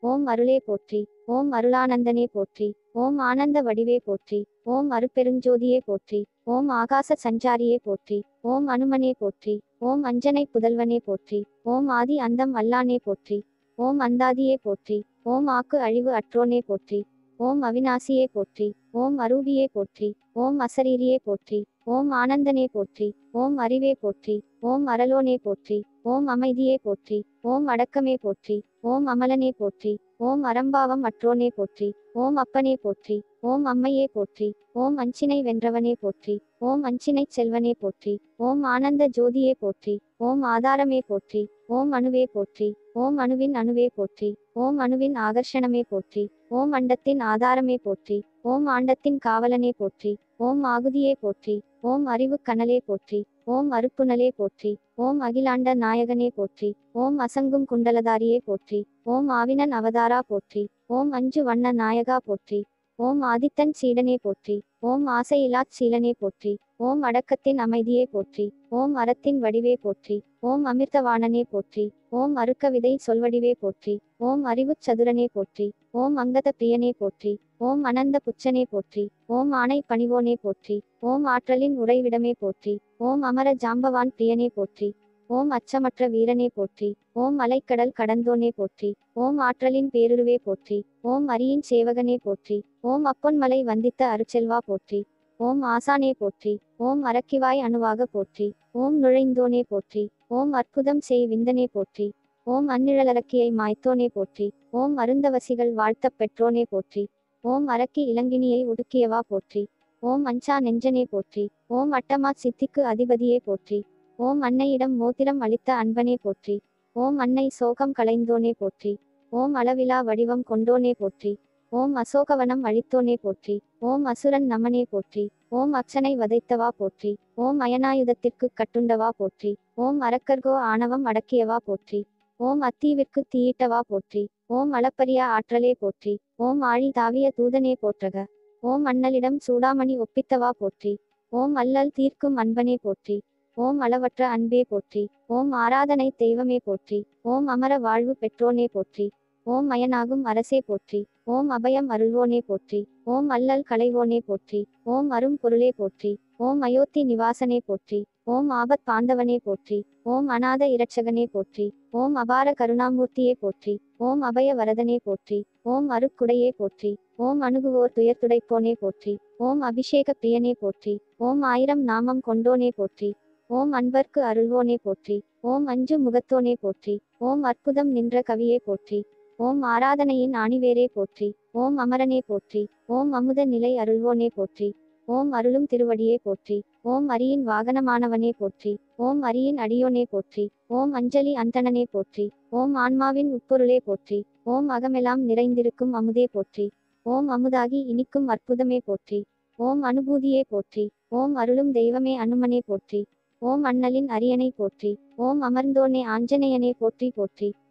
ஓம் அருளே போற்றி ஓம் அருளானந்தனே போற்றி ஓம் ஆனந்த வடிவே போற்றி ஓம் அருட்பெருஞ்சோதியே போற்றி ஓம் ஆகாச சஞ்சாரியே போற்றி ஓம் அனுமனே போற்றி ஓம் அஞ்சனை புதல்வனே போற்றி ஓம் ஆதி அந்தம் அல்லானே போற்றி ஓம் அந்தாதியே போற்றி ஓம் ஆக்கு அழிவு அற்றோனே போற்றி ஓம் அவிநாசியே போற்றி ஓம் அரூபியே போற்றி ஓம் அசரீரியே போற்றி ஓம் ஆனந்தனே போற்றி ஓம் அறிவே போற்றி ஓம் அரலோனே போற்றி ஓம் அமைதியே போற்றி ஓம் அடக்கமே போற்றி ஓம் அமலனே போற்றி ஓம் அறம்பாவம் அற்றோனே போற்றி ஓம் அப்பனே போற்றி ஓம் அம்மையே போற்றி ஓம் அஞ்சினை வென்றவனே போற்றி ஓம் அஞ்சினைச் செல்வனே போற்றி ஓம் ஆனந்த ஜோதியே போற்றி ஓம் ஆதாரமே போற்றி ஓம் அணுவே போற்றி ஓம் அணுவின் அணுவே போற்றி ஓம் அணுவின் ஆகர்ஷணமே போற்றி ஓம் அண்டத்தின் ஆதாரமே போற்றி ஓம் ஆண்டத்தின் காவலனே போற்றி ஓம் ஆகுதியே போற்றி ஓம் அறிவு கனலே போற்றி ஓம் அருப்புணலே போற்றி ஓம் அகிலாண்ட நாயகனே போற்றி ஓம் அசங்கும் குண்டலதாரியே போற்றி ஓம் ஆவினன் அவதாரா போற்றி ஓம் அஞ்சு வண்ண நாயகா போற்றி ஓம் ஆதித்தன் சீடனே போற்றி ஓம் ஆசையிலாச் சீலனே போற்றி ஓம் அடக்கத்தின் அமைதியே போற்றி ஓம் அறத்தின் வடிவே போற்றி ஓம் அமிர்தவாணனே போற்றி ஓம் அருக்க விதை சொல்வடிவே போற்றி ஓம் அறிவுச் சதுரனே போற்றி ஓம் அங்கத பிரியனே போற்றி ஓம் அனந்த புச்சனே போற்றி ஓம் ஆணை பணிவோனே போற்றி ஓம் ஆற்றலின் உறைவிடமே போற்றி ஓம் அமர ஜாம்பவான் பிரியனே போற்றி ஓம் அச்சமற்ற வீரனே போற்றி ஓம் அலைக்கடல் கடந்தோனே போற்றி ஓம் ஆற்றலின் பேருருவே போற்றி ஓம் அரியின் சேவகனே போற்றி ஓம் அப்பொன்மலை வந்தித்த அருச்செல்வா போற்றி ஓம் ஆசானே போற்றி ஓம் அரக்கிவாய் அணுவாக போற்றி ஓம் நுழைந்தோனே போற்றி ஓம் அற்புதம் செய் விந்தனே போற்றி ஓம் அந்நிழலரக்கியை மாய்த்தோனே போற்றி ஓம் அருந்தவசிகள் வாழ்த்தப் பெற்றோனே போற்றி ஓம் அரக்கி இளங்கினியை ஒடுக்கியவா போற்றி ஓம் அஞ்சா நெஞ்சனே போற்றி ஓம் அட்டமா சித்திக்கு அதிபதியே போற்றி ஓம் அன்னையிடம் மோதிரம் அளித்த அன்பனே போற்றி ஓம் அன்னை சோகம் களைந்தோனே போற்றி ஓம் அளவிலா வடிவம் கொண்டோனே போற்றி ஓம் அசோகவனம் அழித்தோனே போற்றி ஓம் அசுரன் நமனே போற்றி ஓம் அக்ஷனை வதைத்தவா போற்றி ஓம் அயனாயுதத்திற்கு கட்டுண்டவா போற்றி ஓம் அரக்கர்கோ ஆணவம் அடக்கியவா போற்றி ஓம் அத்தீவிற்கு தீயிட்டவா போற்றி ஓம் அளப்பரிய ஆற்றலே போற்றி ஓம் ஆழி தாவிய தூதனே போற்றக ஓம் அண்ணலிடம் சூடாமணி ஒப்பித்தவா போற்றி ஓம் அல்லல் தீர்க்கும் அன்பனே போற்றி ஓம் அளவற்ற அன்பே போற்றி ஓம் ஆராதனை தெய்வமே போற்றி ஓம் அமர வாழ்வு பெற்றோனே போற்றி ஓம் மயனாகும் அரசே போற்றி ஓம் அபயம் அருள்வோனே போற்றி ஓம் அல்லல் களைவோனே போற்றி ஓம் அரும் பொருளே போற்றி ஓம் அயோத்தி நிவாசனே போற்றி ஓம் ஆபத் பாந்தவனே போற்றி ஓம் அநாத இரட்சகனே போற்றி ஓம் அபார கருணாமூர்த்தியே போற்றி ஓம் அபய வரதனே போற்றி ஓம் அருக்குடையே போற்றி ஓம் அணுகுவோர் துயர்துடைப்போனே போற்றி ஓம் அபிஷேக பிரியனே போற்றி ஓம் ஆயிரம் நாமம் கொண்டோனே போற்றி ஓம் அன்பர்க்கு அருள்வோனே போற்றி ஓம் அஞ்சு முகத்தோனே போற்றி ஓம் அற்புதம் நின்ற கவியே போற்றி ஓம் ஆராதனையின் ஆணிவேரே போற்றி ஓம் அமரனே போற்றி ஓம் அமுத நிலை அருள்வோனே போற்றி ஓம் அருளும் திருவடியே போற்றி ஓம் அரியின் வாகனமானவனே போற்றி ஓம் அரியின் அடியோனே போற்றி ஓம் அஞ்சலி அந்தணனே போற்றி ஓம் ஆன்மாவின் உட்பொருளே போற்றி ஓம் அகமெல்லாம் நிறைந்திருக்கும் அமுதே போற்றி ஓம் அமுதாகி இனிக்கும் அற்புதமே போற்றி ஓம் அனுபூதியே போற்றி ஓம் அருளும் தெய்வமே அனுமனே போற்றி ஓம் அண்ணலின் அரியணை போற்றி ஓம் அமர்ந்தோனே ஆஞ்சநேயனே போற்றி போற்றி